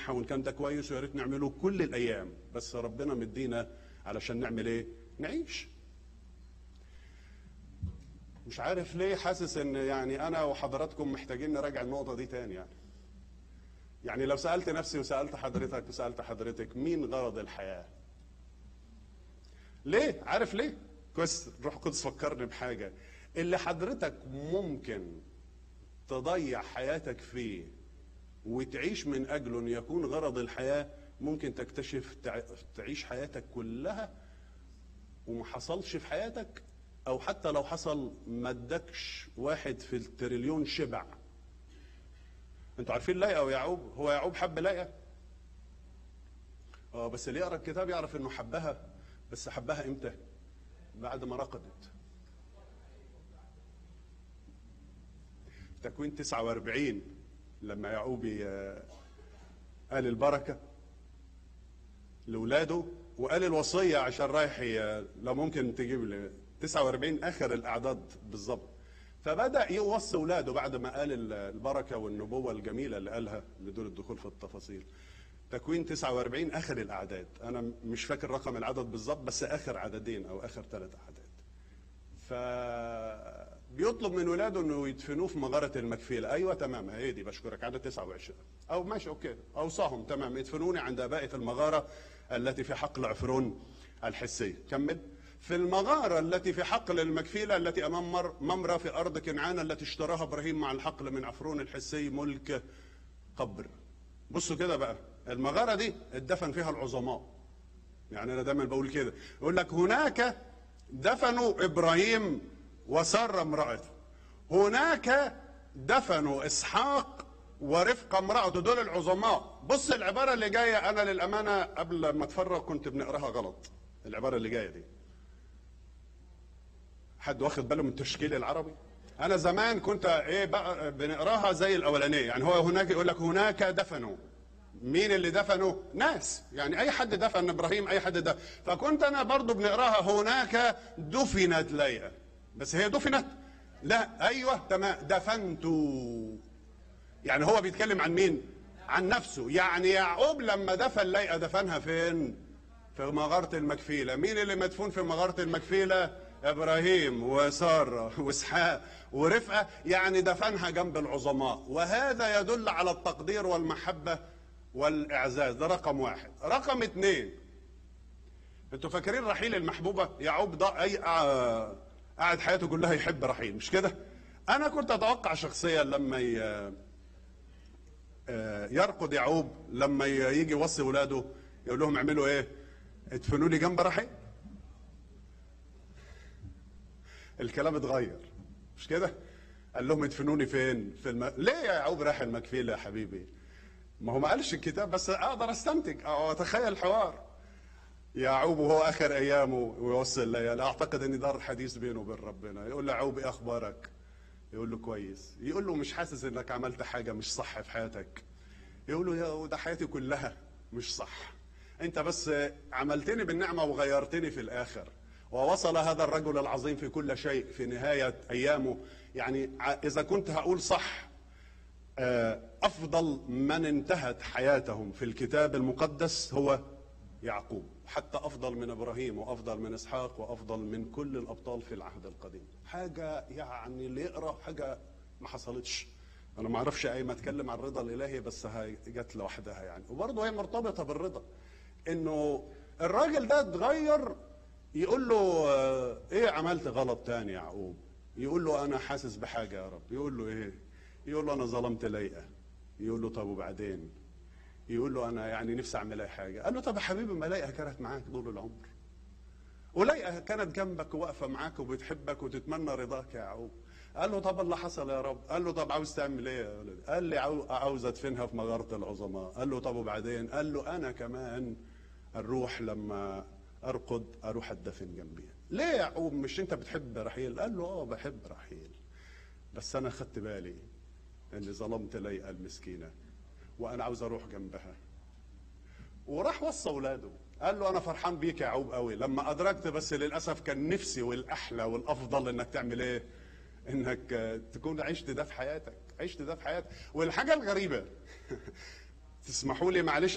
نسبحها وان كان ده كويس ويا ريت نعمله كل الايام بس ربنا مدينا علشان نعمل ايه نعيش مش عارف ليه حاسس ان يعني انا وحضراتكم محتاجين نراجع النقطه دي تاني يعني يعني لو سالت نفسي وسالت حضرتك وسالت حضرتك مين غرض الحياه ليه عارف ليه كويس روح القدس فكرني بحاجه اللي حضرتك ممكن تضيع حياتك فيه وتعيش من اجله ان يكون غرض الحياه ممكن تكتشف تع- تعيش حياتك كلها وما حصلش في حياتك او حتى لو حصل ما ادكش واحد في التريليون شبع انتوا عارفين لايقه ويعقوب هو يعقوب حب لايقه اه بس اللي يقرا الكتاب يعرف انه حبها بس حبها امتى بعد ما رقدت تكوين 49 لما يعقوب ي- قال البركه لاولاده وقال الوصيه عشان رايح ي- لو ممكن تجيب لي 49 اخر الاعداد بالظبط فبدا يوصي اولاده بعد ما قال ال- البركه والنبوه الجميله اللي قالها بدون الدخول في التفاصيل تكوين 49 اخر الاعداد انا مش فاكر رقم العدد بالظبط بس اخر عددين او اخر ثلاث اعداد ف بيطلب من ولاده انه يدفنوه في مغاره المكفيله ايوه تمام هي دي بشكرك عدد 29 او ماشي اوكي اوصاهم تمام يدفنوني عند ابائي في المغاره التي في حقل عفرون الحسيه كمل في المغارة التي في حقل المكفيلة التي أمام مر ممرة في أرض كنعان التي اشتراها إبراهيم مع الحقل من عفرون الحسي ملك قبر بصوا كده بقى المغارة دي اتدفن فيها العظماء يعني أنا دايما بقول كده يقول لك هناك دفنوا إبراهيم وسارة امرأته هناك دفنوا إسحاق ورفقة امرأته دول العظماء بص العبارة اللي جاية أنا للأمانة قبل ما أتفرج كنت بنقراها غلط العبارة اللي جاية دي حد واخد باله من التشكيل العربي انا زمان كنت ايه بقى بنقراها زي الاولانيه يعني هو هناك يقول لك هناك دفنوا مين اللي دفنوا ناس يعني اي حد دفن ابراهيم اي حد دفن فكنت انا برضو بنقراها هناك دفنت ليئه بس هي دفنت لا ايوه تمام دفنت يعني هو بيتكلم عن مين عن نفسه يعني يعقوب لما دفن ليئه دفنها فين في مغارة المكفيلة مين اللي مدفون في مغارة المكفيلة ابراهيم وساره واسحاق ورفقه يعني دفنها جنب العظماء وهذا يدل على التقدير والمحبه والاعزاز ده رقم واحد رقم اثنين انتوا فاكرين رحيل المحبوبه يعقوب ده اي آه، قعد حياته كلها يحب رحيل مش كده انا كنت اتوقع شخصيا لما ي... آه، يرقد يعقوب لما ي- يجي يوصي ولاده يقول لهم اعملوا ايه ادفنوا لي جنب رحيل الكلام اتغير مش كده قال لهم ادفنوني فين في الم... ليه يا يعقوب راح المكفيله يا حبيبي ما هو ما قالش الكتاب بس اقدر استنتج او اتخيل الحوار يعقوب وهو اخر ايامه ويوصل الليالي اعتقد ان دار الحديث بينه وبين ربنا يقول له يعقوب ايه اخبارك يقول له كويس يقول له مش حاسس انك عملت حاجه مش صح في حياتك يقول له يا ده حياتي كلها مش صح انت بس عملتني بالنعمه وغيرتني في الاخر ووصل هذا الرجل العظيم في كل شيء في نهايه ايامه يعني ع- اذا كنت هقول صح آه، افضل من انتهت حياتهم في الكتاب المقدس هو يعقوب حتى افضل من ابراهيم وافضل من اسحاق وافضل من كل الابطال في العهد القديم حاجه يعني اللي يقرا حاجه ما حصلتش انا ما اعرفش اي ما اتكلم عن الرضا الالهي بس هي جت لوحدها يعني وبرضه هي مرتبطه بالرضا انه الراجل ده اتغير يقول له آه، ايه عملت غلط تاني يا يعقوب يقول له انا حاسس بحاجه يا رب يقول له ايه يقول له انا ظلمت ليئه يقول له طب وبعدين يقول له انا يعني نفسي اعمل اي حاجه قال له طب يا حبيبي ما ليئه كانت معاك طول العمر وليئه كانت جنبك وواقفه معاك وبتحبك وتتمنى رضاك يا يعقوب قال له طب اللي حصل يا رب قال له طب عاوز تعمل ايه يا ولد قال لي عاو- عاوز ادفنها في مغاره العظماء قال له طب وبعدين قال له انا كمان الروح لما ارقد اروح اتدفن جنبيها ليه يا يعقوب مش انت بتحب رحيل قال له اه بحب رحيل بس انا خدت بالي اني ظلمت ليئه المسكينه وانا عاوز اروح جنبها وراح وصى اولاده قال له انا فرحان بيك يا يعقوب قوي لما ادركت بس للاسف كان نفسي والاحلى والافضل انك تعمل ايه انك آه، تكون عشت ده في حياتك عشت ده في حياتك والحاجه الغريبه تسمحوا لي معلش